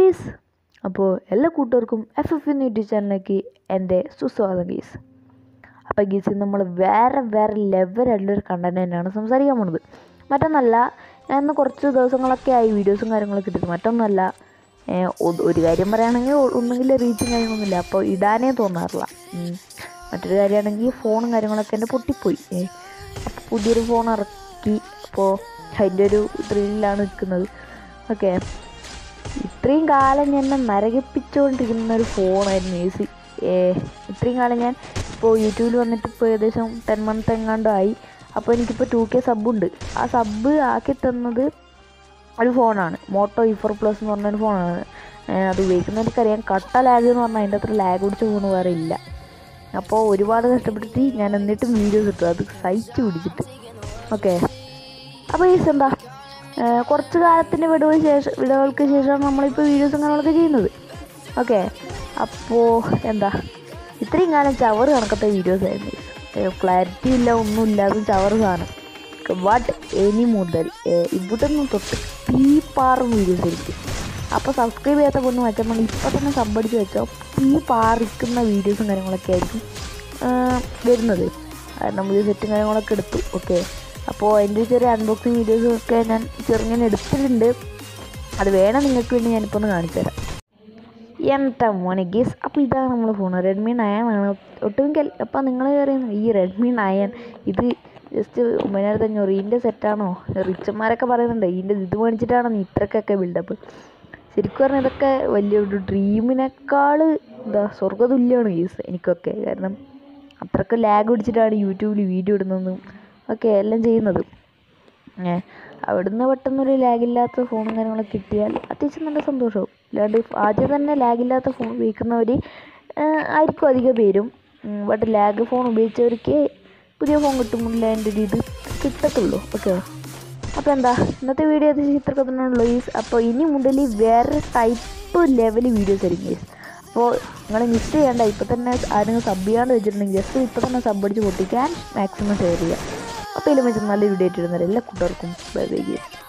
ഗീസ് അപ്പോൾ എല്ലാ കൂട്ടുകാർക്കും എഫ് എഫ് യൂട്യൂബ് ചാനലിലേക്ക് എൻ്റെ സുസ്വാഗതം ഗീസ് അപ്പോൾ ഗീസ് നമ്മൾ വേറെ വേറെ ലെവലായിട്ടുള്ളൊരു കണ്ടന്റ് തന്നെയാണ് സംസാരിക്കാൻ പോണത് മറ്റൊന്നല്ല ഞാൻ ഇന്ന് കുറച്ച് ദിവസങ്ങളൊക്കെ ആയി വീഡിയോസും കാര്യങ്ങളൊക്കെ ഇട്ടിട്ട് മറ്റൊന്നല്ല ഏഹ്, ഒ- ഒരു കാര്യം പറയുകയാണെങ്കിൽ ഒന്നെങ്കിൽ റീച്ചും കാര്യങ്ങളൊന്നുമില്ല അപ്പോൾ ഇടാനേ തോന്നാറില്ല ഉം. മറ്റൊരു കാര്യമാണെങ്കിൽ ഫോണും കാര്യങ്ങളൊക്കെ എൻ്റെ പൊട്ടിപ്പോയി ഏഹ്. അപ്പോൾ പുതിയൊരു ഫോൺ ഇറക്കി അപ്പോൾ അതിൻ്റെ ഒരു ത്രില്ലാണ് നിൽക്കുന്നത് ഓക്കെ ഇത്രയും കാലം ഞാൻ എന്നെ നരകിപ്പിച്ചുകൊണ്ടിരിക്കുന്ന ഒരു ഫോണായിരുന്നു എ സി ഇത്രയും കാലം ഞാൻ ഇപ്പോൾ യൂട്യൂബിൽ വന്നിട്ട് ഇപ്പോൾ ഏകദേശം ടെൻ മന്ത് എങ്ങാണ്ടായി അപ്പോൾ എനിക്കിപ്പോൾ ടു കെ സബ്ബുണ്ട് ആ സബ്ബ് ആക്കി തന്നത് ഒരു ഫോണാണ് മോട്ടോ ഇ ഫോർ പ്ലസ് എന്ന് പറഞ്ഞൊരു ഫോണാണ് ഏഹ് അത് ഉപയോഗിക്കുന്നവർക്കറിയാം കട്ട ലാഗ് എന്ന് പറഞ്ഞാൽ അതിൻ്റെ അത്ര ലാഗ് പിടിച്ച ഫോൺ വേറെ ഇല്ല അപ്പോൾ ഒരുപാട് കഷ്ടപ്പെട്ടിട്ട് ഞാൻ എന്നിട്ടും വീഡിയോസ് ഇട്ടു അത് സഹിച്ച് പിടിച്ചിട്ട് ഓക്കെ അപ്പോൾ ഈ എന്താ ഏഹ് കുറച്ച് കാലത്തിൻ്റെ വിടവ് ശേഷം വിടവുകൾക്ക് ശേഷമാണ് നമ്മളിപ്പോൾ വീഡിയോസും കാര്യങ്ങളൊക്കെ ചെയ്യുന്നത് ഓക്കെ അപ്പോൾ എന്താ ഇത്രയും കാലം ചവറ് കണക്കത്തെ വീഡിയോസ് ആയിരുന്നു ക്ലാരിറ്റി ഇല്ല ഒന്നുമില്ല അതും ചവറ് സാധനം ബട്ട് ഇനി മുതൽ ഏഹ് ഇവിടെ നിന്ന് തൊട്ട് തീ പാറും വീഡിയോസ് ആയിരിക്കും അപ്പോൾ സബ്സ്ക്രൈബ് ചെയ്യാത്ത പൊണ്ണ് വെച്ചാൽ ഇപ്പോൾ തന്നെ സബ് അടിച്ച് വെച്ചോ തീ പാറിക്കുന്ന വീഡിയോസും കാര്യങ്ങളൊക്കെ ആയിരിക്കും ആഹ് വരുന്നത് കാരണം ഇത് സെറ്റും കാര്യങ്ങളൊക്കെ എടുത്തു ഓക്കെ അപ്പോൾ അതിൻ്റെ ചെറിയ അൺബോക്സിങ് വീഡിയോസും ഒക്കെ ഞാൻ ചെറുങ്ങനെ എടുത്തിട്ടുണ്ട് അത് വേണം നിങ്ങൾക്ക് വേണ്ടി ഞാനിപ്പോൾ ഒന്ന് കാണിച്ചു തരാം എൻ്റെ മോനെ ഗീസ് അപ്പോൾ ഇതാണ് നമ്മൾ ഫോൺ റെഡ്മി നയൻ ആണ് ഒട്ടുമിക്ക അപ്പം നിങ്ങൾ പറയുന്നത് ഈ റെഡ്മി നയൻ ഇത് ജസ്റ്റ് ഒമ്പതിനായിരത്തി അഞ്ഞൂറ് ഇതിൻ്റെ സെറ്റാണോ റിച്ചന്മാരൊക്കെ പറയുന്നുണ്ട് ഇതിൻ്റെ ഇത് മേടിച്ചിട്ടാണോ നീ ഇത്രക്കൊക്കെ ബിൽഡപ്പ് ശരിക്കും പറഞ്ഞാൽ ഇതൊക്കെ വലിയൊരു ഡ്രീമിനേക്കാൾ എന്താ സ്വർഗ്ഗതുല്യമാണ് ഗീസ് എനിക്കൊക്കെ കാരണം അത്രയ്ക്ക് ലാഗ് പിടിച്ചിട്ടാണ് യൂട്യൂബിൽ വീഡിയോ ഇടുന്നതും ഒക്കെ എല്ലാം ചെയ്യുന്നത് ഏ അവിടുന്ന് പെട്ടെന്നൊരു ലാഗില്ലാത്ത ഫോണും കാര്യങ്ങളൊക്കെ കിട്ടിയാൽ അത്യാവശ്യം നല്ല സന്തോഷവും അല്ലാണ്ട് ആദ്യം തന്നെ ലാഗില്ലാത്ത ഫോൺ ഉപയോഗിക്കുന്നവർ ആയിരിക്കും അധികം പേരും ബട്ട് ലാഗ് ഫോൺ ഉപയോഗിച്ചവർക്ക് പുതിയ ഫോൺ കിട്ടുമ്പോൾ അതിൻ്റെ ഒരു ഇത് കിട്ടത്തുള്ളൂ ഓക്കെ അപ്പോൾ എന്താ ഇന്നത്തെ വീഡിയോ അത് ഇത്രയൊക്കെ തന്നെ ഉള്ളൂ ഈസ് അപ്പോൾ ഇനി മുതൽ വേറെ ടൈപ്പ് ലെവൽ വീഡിയോസ് ആയിരിക്കും ഗീസ് അപ്പോൾ നിങ്ങൾ മിസ് ചെയ്യേണ്ട ഇപ്പോൾ തന്നെ ആരെങ്കിലും സബ് ചെയ്യാണ്ട് വെച്ചിട്ടുണ്ടെങ്കിൽ ജസ്റ്റ് ഇപ്പോൾ തന്നെ സബ് അടിച്ച് പൊട്ടിക്കാൻ മാക്സിമം ഷെയർ ചെയ്യുക അപ്പോൾ ഇതിലും വെച്ച് നല്ല വീഡിയോ ആയിട്ട് ഇടുന്നവരെ എല്ലാ കൂട്ടുകാർക്കും ബൈ ബൈ ഗീസ്